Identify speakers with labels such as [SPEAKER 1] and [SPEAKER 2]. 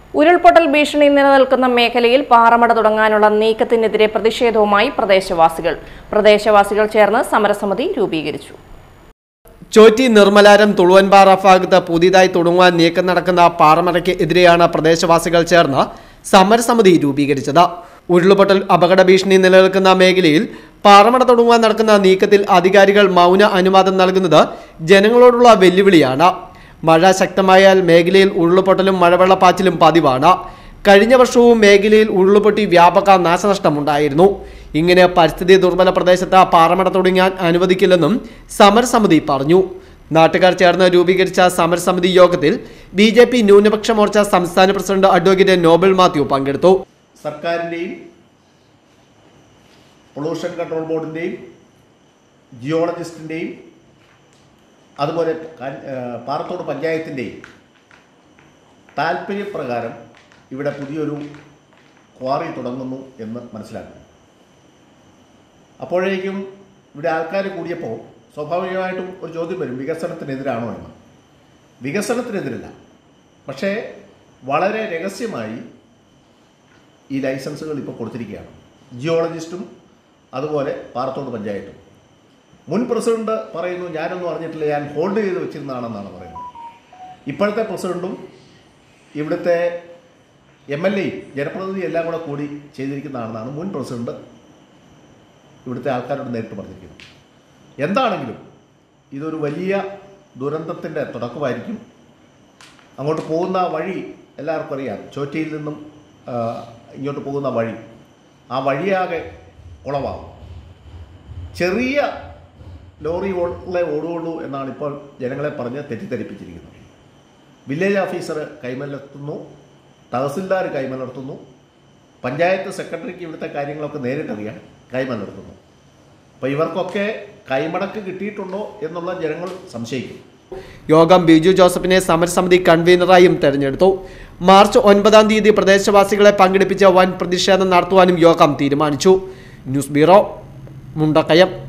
[SPEAKER 1] ഉരുൾപൊട്ടൽ ഭീഷണി നിലനിൽക്കുന്ന മേഖലയിൽ പാറമട തുടങ്ങാനുള്ള നീക്കത്തിനെതിരെ പ്രതിഷേധവുമായി പ്രദേശവാസികൾ പ്രദേശവാസികൾ ചേർന്ന് സമരസമിതി രൂപീകരിച്ചു
[SPEAKER 2] ചോറ്റി നിർമ്മലാരം തുളുവൻപാറ ഭാഗത്ത് പുതിയതായി തുടങ്ങുവാൻ നീക്കം നടക്കുന്ന പാറമടയ്ക്ക് എതിരെയാണ് പ്രദേശവാസികൾ ചേർന്ന് സമരസമിതി രൂപീകരിച്ചത് ഉരുളുപൊട്ടൽ അപകട ഭീഷണി നിലനിൽക്കുന്ന മേഖലയിൽ പാറമട തുടങ്ങുവാൻ നടക്കുന്ന നീക്കത്തിൽ അധികാരികൾ മൗന അനുവാദം നൽകുന്നത് ജനങ്ങളോടുള്ള വെല്ലുവിളിയാണ് മഴ ശക്തമായാൽ മേഖലയിൽ ഉരുളുപൊട്ടലും മഴവെള്ളപ്പാച്ചിലും പതിവാണ് കഴിഞ്ഞ വർഷവും മേഖലയിൽ ഉരുളുപൊട്ടി വ്യാപക നാശനഷ്ടമുണ്ടായിരുന്നു ഇങ്ങനെ പരിസ്ഥിതി ദുർബല പ്രദേശത്ത് പാറമട തുടങ്ങാൻ അനുവദിക്കില്ലെന്നും സമരസമിതി പറഞ്ഞു നാട്ടുകാർ ചേർന്ന് രൂപീകരിച്ച സമരസമിതി യോഗത്തിൽ ബി ജെ പി ന്യൂനപക്ഷ മോർച്ച സംസ്ഥാന പ്രസിഡന്റ് അഡ്വക്കേറ്റ് നോബൽ മാത്യു പങ്കെടുത്തു
[SPEAKER 3] സർക്കാരിൻ്റെയും പൊള്യൂഷൻ കൺട്രോൾ ബോർഡിൻ്റെയും ജിയോളജിസ്റ്റിൻ്റെയും അതുപോലെ ക- ഏഹ് പാറത്തോട് പഞ്ചായത്തിൻ്റെയും താല്പര്യപ്രകാരം ഇവിടെ പുതിയൊരു ക്വാറി തുടങ്ങുന്നു എന്ന് മനസ്സിലാക്കുന്നു അപ്പോഴേക്കും ഇവിടെ ആൾക്കാർ കൂടിയപ്പോൾ സ്വാഭാവികമായിട്ടും ഒരു ചോദ്യം വരും വികസനത്തിനെതിരാണോ എന്ന് വികസനത്തിനെതിരല്ല പക്ഷേ വളരെ രഹസ്യമായി ഈ ലൈസൻസുകൾ ഇപ്പോൾ കൊടുത്തിരിക്കുകയാണ് ജിയോളജിസ്റ്റും അതുപോലെ പാറത്തോട് പഞ്ചായത്തും മുൻ പ്രസിഡന്റ് പറയുന്നു ഞാനൊന്നും അറിഞ്ഞിട്ടില്ല ഞാൻ ഹോൾഡ് ചെയ്ത് വെച്ചിരുന്നതാണെന്നാണ് പറയുന്നത് ഇപ്പോഴത്തെ പ്രസിഡന്റും ഇവിടുത്തെ എം എൽ എയും ജനപ്രതിനിധി എല്ലാം കൂടെ കൂടി ചെയ്തിരിക്കുന്നതാണെന്നാണ് മുൻ പ്രസിഡന്റ് ഇവിടുത്തെ ആൾക്കാരോട് നേരിട്ട് പറഞ്ഞിരിക്കുന്നത് എന്താണെങ്കിലും ഇതൊരു വലിയ ദുരന്തത്തിൻ്റെ തുടക്കമായിരിക്കും അങ്ങോട്ട് പോകുന്ന വഴി എല്ലാവർക്കും അറിയാം ചോറ്റയിൽ നിന്നും ആ, ഇങ്ങോട്ട് പോകുന്ന വഴി ആ വഴിയാകെ കുളമാകും ചെറിയ ലോറി ഓടേ ഓടുകയുള്ളൂ എന്നാണ് ഇപ്പോൾ ജനങ്ങളെ പറഞ്ഞ് തെറ്റിദ്ധരിപ്പിച്ചിരിക്കുന്നത് വില്ലേജ് ഓഫീസർ കൈമലർത്തുന്നു തഹസിൽദാർ കൈമലർത്തുന്നു പഞ്ചായത്ത് സെക്രട്ടറിക്ക് ഇവിടുത്തെ കാര്യങ്ങളൊക്കെ നേരിട്ടറിയാൻ കൈമലർത്തുന്നു അപ്പോൾ ഇവർക്കൊക്കെ കൈമടക്ക് കിട്ടിയിട്ടുണ്ടോ എന്നുള്ള ജനങ്ങൾ സംശയിക്കും
[SPEAKER 2] യോഗം ബിജു ജോസഫിനെ സമരസമിതി കൺവീനറായും തെരഞ്ഞെടുത്തു മാർച്ച് ഒൻപതാം തീയതി പ്രദേശവാസികളെ പങ്കെടുപ്പിച്ച വൻ പ്രതിഷേധം നടത്തുവാനും യോഗം തീരുമാനിച്ചു ന്യൂസ് ബ്യൂറോ മുണ്ടക്കയം